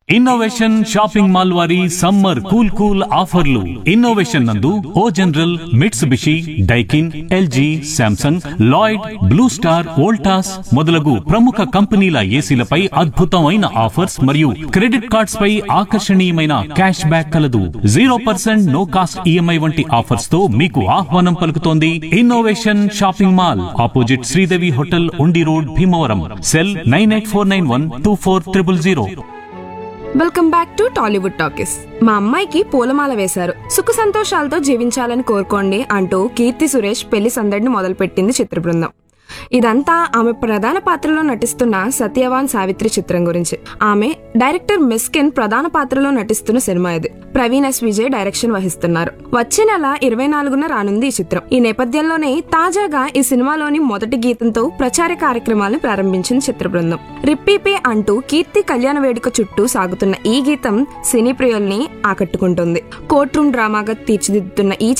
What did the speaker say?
innovation shopping mall వారి summer cool cool ఆఫర్లు innovation నందు O general Mitsubishi Daikin LG Samsung Lloyd Blue Star Voltas మొదలగు ప్రముఖ కంపెనీల ఏసీలపై అద్భుతమైన ఆఫర్స్ మరియు క్రెడిట్ కార్డ్స్ పై ఆకర్షణీయమైన క్యాష్ బ్యాక్ కలదు zero percent no cost EMI వంటి ఆఫర్స్ తో మీకు ఆహ్వానం పలుకుతోంది innovation shopping mall opposite Sridevi hotel Undi road Bhimavaram cell nine eight four nine one two four triple zero welcome back to Tollywood talkies మా అమ్మాయికి పూలమాల వేశారు సుఖ సంతోషాలతో జీవించాలని కోరుకోండి అంటూ కీర్తి సురేష్ పెళ్లి సందడిని మొదలుపెట్టింది చిత్ర బృందం ఇదంతా ఆమె ప్రధాన పాత్రలో నటిస్తున్న సత్యవాన్ సావిత్రి చిత్రం గురించి ఆమె డైరెక్టర్ మిస్కిన్ ప్రధాన పాత్రలో నటిస్తున్న సినిమా ఇది ప్రవీణ్ ఎస్ విజయ్ డైరెక్షన్ వహిస్తున్నారు వచ్చే నెల ఇరవై నాలుగున రానుంది ఈ చిత్రం ఈ నేపథ్యంలోనే తాజాగా ఈ సినిమాలోని మొదటి గీతంతో ప్రచార కార్యక్రమాలను ప్రారంభించింది చిత్ర బృందం రిప్పీపే అంటూ కీర్తి కళ్యాణ వేడుక చుట్టూ సాగుతున్న ఈ గీతం సినీ ప్రియుల్ని ఆకట్టుకుంటుంది కోర్ట్ రూమ్ డ్రామాగా తీర్చిదిద్దుతున్న ఈ